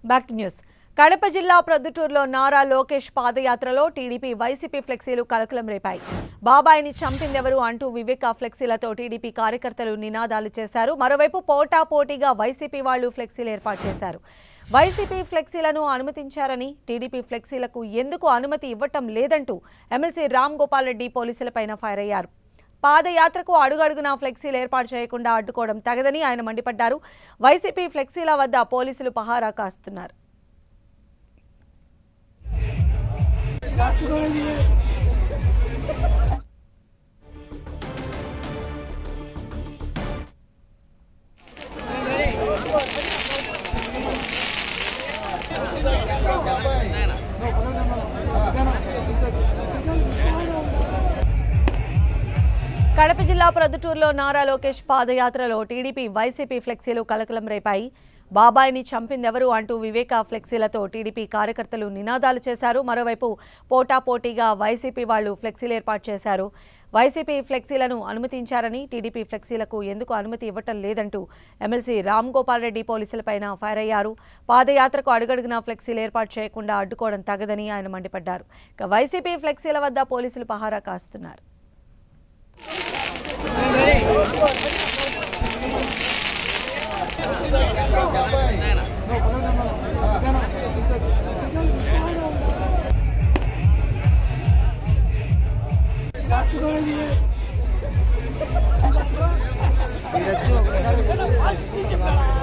back to news Kadapa జిల్లా ప్రొద్దుటూరులో నారా లోకేష్ పాదయాత్రలో టీడీపీ వైసీపీ ఫ్లెక్సీలు కలకలం రేపాయి బాబాయిని చంపిందెవరు అంటూ వివేక ఫ్లెక్సీలతో టీడీపీ కార్యకర్తలు నినాదాలు చేశారు మరోవైపు పోటా పోటీగా వైసీపీ వాళ్లు ఫ్లెక్సీలు ఏర్పాటు చేశారు వైసీపీ ఫ్లెక్సీలను అనుమతించారని టీడీపీ ఫ్లెక్సీలకు ఎందుకు అనుమతి ఇవ్వటం లేదంటూ ఎమ్మెల్సీ రామ్ గోపాల్ రెడ్డి పోలీసులపైన ఫైర్ అయ్యారు పాదయాత్రకు అడుగడుగునా ఫ్లెక్సీలు ఏర్పాటు చేయకుండా అడ్డుకోవడం తగదని ఆయన మండిపడ్డారు వైసీపీ ఫ్లెక్సీల వద్ద పోలీసులు పహారా కాస్తున్నారు కడప జిల్లా ప్రొద్దుటూరులో నారా లోకేష్ పాదయాత్రలో టీడీపీ వైసీపీ ఫ్లెక్సీలు కలకలం రేపాయి బాబాయిని చంపిందెవరు అంటూ వివేక ఫ్లెక్సీలతో టీడీపీ కార్యకర్తలు నినాదాలు చేశారు మరోవైపు పోటాపోటీగా వైసీపీ వాళ్లు ఫ్లెక్సీలు ఏర్పాటు చేశారు వైసీపీ ఫ్లెక్సీలను అనుమతించారని టీడీపీ ఫ్లెక్సీలకు ఎందుకు అనుమతి ఇవ్వటం లేదంటూ ఎమ్మెల్సీ రామ్ గోపాల్ రెడ్డి పోలీసులపైన ఫైర్ అయ్యారు పాదయాత్రకు అడుగడుగునా ఫ్లెక్సీలు ఏర్పాటు చేయకుండా అడ్డుకోవడం తగదని ఆయన మండిపడ్డారు ఇక వైసీపీ ఫ్లెక్సీల వద్ద పోలీసులు పహారా కాస్తున్నారు మీరు వచ్చి ఒకసారి